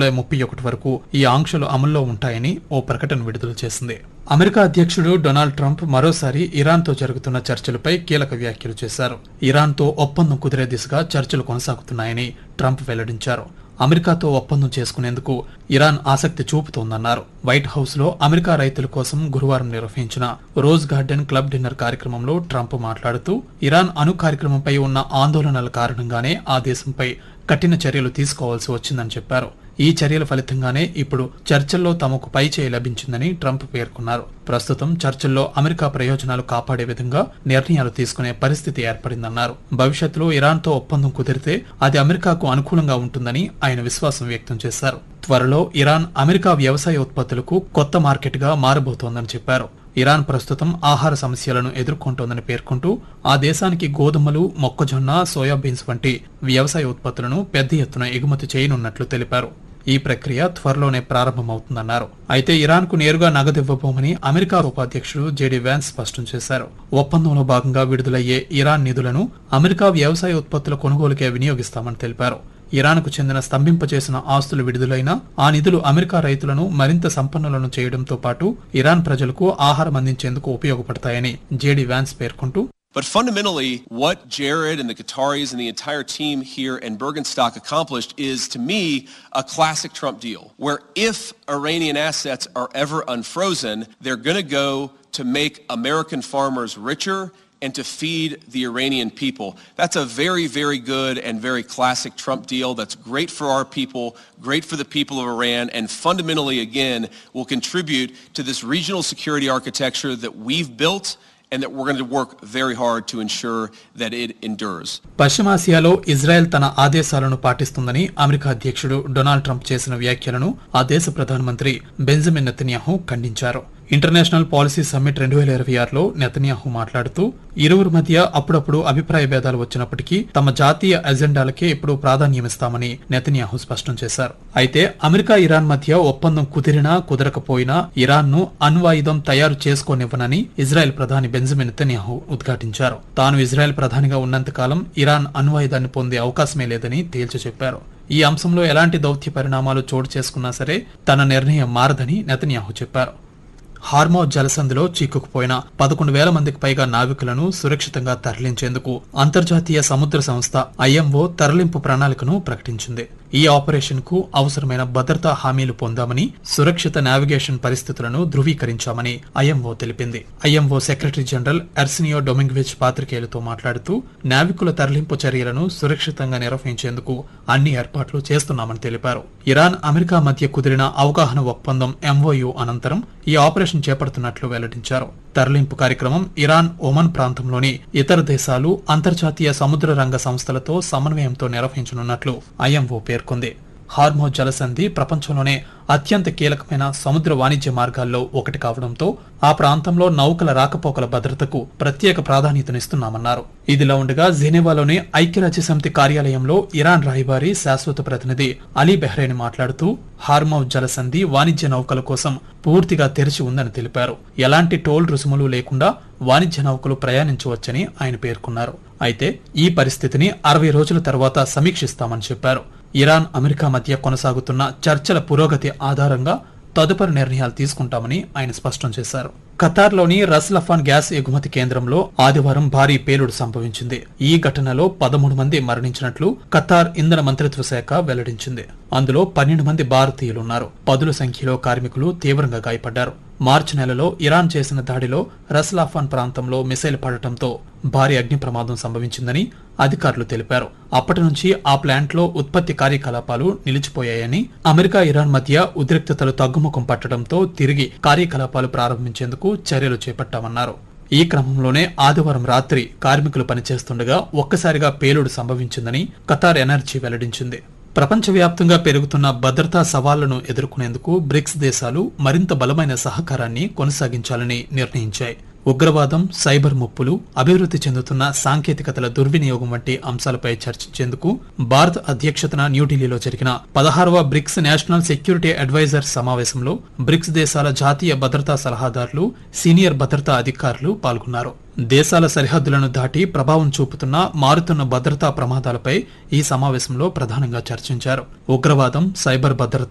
July ముప్పై ఒకటి వరకు ఈ ఆంక్షలు అమల్లో ఉంటాయని ఓ ప్రకటన విడుదల చేసింది అమెరికా అధ్యక్షుడు డొనాల్డ్ ట్రంప్ మరోసారి ఇరాన్తో జరుగుతున్న చర్చలపై కీలక వ్యాఖ్యలు చేశారు ఇరాన్తో ఒప్పందం కుదిరే దిశగా చర్చలు కొనసాగుతున్నాయని ట్రంప్ వెల్లడించారు అమెరికాతో ఒప్పందం చేసుకునేందుకు ఇరాన్ ఆసక్తి చూపుతోందన్నారు వైట్ హౌస్ లో అమెరికా రైతుల కోసం గురువారం నిర్వహించిన రోజ్ గార్డెన్ క్లబ్ డిన్నర్ కార్యక్రమంలో ట్రంప్ మాట్లాడుతూ ఇరాన్ అణు కార్యక్రమంపై ఉన్న ఆందోళనల కారణంగానే ఆ దేశంపై కఠిన చర్యలు తీసుకోవాల్సి వచ్చిందని చెప్పారు ఈ చర్యల ఫలితంగానే ఇప్పుడు చర్చల్లో తమకు పై చేయి లభించిందని ట్రంప్ పేర్కొన్నారు ప్రస్తుతం చర్చల్లో అమెరికా ప్రయోజనాలు కాపాడే విధంగా నిర్ణయాలు తీసుకునే పరిస్థితి ఏర్పడిందన్నారు భవిష్యత్తులో ఇరాన్తో ఒప్పందం కుదిరితే అది అమెరికాకు అనుకూలంగా ఉంటుందని ఆయన విశ్వాసం వ్యక్తం చేశారు త్వరలో ఇరాన్ అమెరికా వ్యవసాయ ఉత్పత్తులకు కొత్త మార్కెట్గా మారబోతోందని చెప్పారు ఇరాన్ ప్రస్తుతం ఆహార సమస్యలను ఎదుర్కొంటోందని పేర్కొంటూ ఆ దేశానికి గోధుమలు మొక్కజొన్న సోయాబీన్స్ వంటి వ్యవసాయ ఉత్పత్తులను పెద్ద ఎత్తున ఎగుమతి చేయనున్నట్లు తెలిపారు ఈ ప్రక్రియ త్వరలోనే ప్రారంభమవుతుందన్నారు అయితే ఇరాన్ కు నేరుగా నగదు ఇవ్వబోమని అమెరికా ఉపాధ్యక్షుడు జేడీ వ్యాన్స్ స్పష్టం చేశారు ఒప్పందంలో భాగంగా విడుదలయ్యే ఇరాన్ నిధులను అమెరికా వ్యవసాయ ఉత్పత్తుల కొనుగోలుకే వినియోగిస్తామని తెలిపారు ఇరాన్కు చెందిన స్తంభింపచేసిన ఆస్తులు విడుదలైనా ఆ నిధులు అమెరికా రైతులను మరింత సంపన్నులను చేయడంతో పాటు ఇరాన్ ప్రజలకు ఆహారం అందించేందుకు ఉపయోగపడతాయని జేడీ వ్యాన్స్ పేర్కొంటూ But fundamentally, what Jared and the Qataris and the entire team here in Bergenstock accomplished is, to me, a classic Trump deal, where if Iranian assets are ever unfrozen, they're going to go to make American farmers richer and to feed the Iranian people. That's a very, very good and very classic Trump deal that's great for our people, great for the people of Iran, and fundamentally, again, will contribute to this regional security architecture that we've built and that we're going to work very hard to ensure that it endures. పశ్చిమాసియాలో Israel తన ఆదేశాలను పాటిస్తుందని America అధ్యక్షుడు Donald Trump చేసిన వ్యాఖ్యలను ఆ దేశ ప్రధానమంత్రి బెంజమిన్ నెతన్యాహు ఖండించారు ఇంటర్నేషనల్ పాలసీ సమ్మిట్ రెండు వేల ఇరవై ఆరులో నెతన్యాహు మాట్లాడుతూ ఇరువురి మధ్య అప్పుడప్పుడు అభిప్రాయ భేదాలు వచ్చినప్పటికీ తమ జాతీయ ఎజెండాలకే ఎప్పుడూ ప్రాధాన్యమిస్తామని నెతన్యాహు స్పష్టం చేశారు అయితే అమెరికా ఇరాన్ మధ్య ఒప్పందం కుదిరినా కుదరకపోయినా ఇరాన్ ను అణ్వాయుధం తయారు చేసుకోనివ్వనని ఇజ్రాయెల్ ప్రధాని బెంజమిన్ నెతన్యాహు ఉద్ఘాటించారు తాను ఇజ్రాయెల్ ప్రధానిగా ఉన్నంతకాలం ఇరాన్ అణ్వాయుధాన్ని పొందే అవకాశమే లేదని తేల్చి చెప్పారు ఈ అంశంలో ఎలాంటి దౌత్య పరిణామాలు చోటు చేసుకున్నా సరే తన నిర్ణయం మారదని నెతన్యాహు చెప్పారు హార్మో జలసంధిలో చిక్కుకుపోయిన పదకొండు వేల మందికి పైగా నావికులను సురక్షితంగా తరలించేందుకు అంతర్జాతీయ సముద్ర సంస్థ ఐఎంఓ తరలింపు ప్రణాళికను ప్రకటించింది ఈ ఆపరేషన్ కు అవసరమైన భద్రతా హామీలు పొందామని సురక్షిత నావిగేషన్ పరిస్థితులను ధృవీకరించామని ఐఎంఓ తెలిపింది IMO secretary general Arsenio Dominguez పాత్రికేయులతో మాట్లాడుతూ నావికుల తరలింపు చర్యలను సురక్షితంగా నిర్వహించేందుకు అన్ని ఏర్పాట్లు చేస్తున్నామని తెలిపారు ఇరాన్ అమెరికా మధ్య కుదిరిన అవగాహన ఒప్పందం ఎంఓయు అనంతరం ఈ ఆపరేషన్ చేపడుతున్నట్లు వెల్లడించారు తరలింపు కార్యక్రమం ఇరాన్ ఒమన్ ప్రాంతంలోని ఇతర దేశాలు అంతర్జాతీయ సముద్ర రంగ సంస్థలతో సమన్వయంతో నిర్వహించనున్నట్లు ఐఎంఓ పేర్కొంది హార్మో జలసంధి ప్రపంచంలోనే అత్యంత కీలకమైన సముద్ర వాణిజ్య మార్గాల్లో ఒకటి కావడంతో ఆ ప్రాంతంలో నౌకల రాకపోకల భద్రతకు ప్రత్యేక ప్రాధాన్యతనిస్తున్నామన్నారు ఇదిలా ఉండగా జెనీవాలోని ఐక్యరాజ్య సమితి కార్యాలయంలో ఇరాన్ రాయబారి శాశ్వత ప్రతినిధి అలీ బెహ్రేని మాట్లాడుతూ హార్మో జలసంధి వాణిజ్య నౌకల కోసం పూర్తిగా తెరిచి ఉందని తెలిపారు ఎలాంటి టోల్ రుసుములు లేకుండా వాణిజ్య నౌకలు ప్రయాణించవచ్చని ఆయన పేర్కొన్నారు అయితే ఈ పరిస్థితిని అరవై రోజుల తర్వాత సమీక్షిస్తామని చెప్పారు ఇరాన్ అమెరికా మధ్య కొనసాగుతున్న చర్చల పురోగతి ఆధారంగా తదుపరి నిర్ణయాలు తీసుకుంటామని ఆయన స్పష్టం చేశారు ఖతార్లోని రస్లఫాన్ గ్యాస్ ఎగుమతి కేంద్రంలో ఆదివారం భారీ పేలుడు సంభవించింది ఈ ఘటనలో పదమూడు మంది మరణించినట్లు ఖతార్ ఇంధన మంత్రిత్వ శాఖ వెల్లడించింది అందులో పన్నెండు మంది భారతీయులున్నారు పదుల సంఖ్యలో కార్మికులు తీవ్రంగా గాయపడ్డారు మార్చి నెలలో ఇరాన్ చేసిన దాడిలో రస్లాఫాన్ ప్రాంతంలో మిసైల్ పడటంతో భారీ అగ్ని ప్రమాదం సంభవించిందని అధికారులు తెలిపారు అప్పటి నుంచి ఆ ప్లాంట్లో ఉత్పత్తి కార్యకలాపాలు నిలిచిపోయాయని అమెరికా ఇరాన్ మధ్య ఉద్రిక్తతలు తగ్గుముఖం పట్టడంతో తిరిగి కార్యకలాపాలు ప్రారంభించేందుకు చర్యలు చేపట్టామన్నారు ఈ క్రమంలోనే ఆదివారం రాత్రి కార్మికులు పనిచేస్తుండగా ఒక్కసారిగా పేలుడు సంభవించిందని ఖతార్ ఎనర్జీ వెల్లడించింది ప్రపంచవ్యాప్తంగా పెరుగుతున్న భద్రతా సవాళ్లను ఎదుర్కొనేందుకు బ్రిక్స్ దేశాలు మరింత బలమైన సహకారాన్ని కొనసాగించాలని నిర్ణయించాయి ఉగ్రవాదం సైబర్ ముప్పులు అభివృద్ధి చెందుతున్న సాంకేతికతల దుర్వినియోగం వంటి అంశాలపై చర్చించేందుకు భారత్ అధ్యక్షతన న్యూఢిల్లీలో జరిగిన పదహారవ బ్రిక్స్ నేషనల్ సెక్యూరిటీ అడ్వైజర్ సమావేశంలో బ్రిక్స్ దేశాల జాతీయ భద్రతా సలహాదారులు సీనియర్ భద్రతా అధికారులు పాల్గొన్నారు దేశాల సరిహద్దులను దాటి ప్రభావం చూపుతున్న మారుతున్న భద్రతా ప్రమాదాలపై ఈ సమావేశంలో ప్రధానంగా చర్చించారు ఉగ్రవాదం సైబర్ భద్రత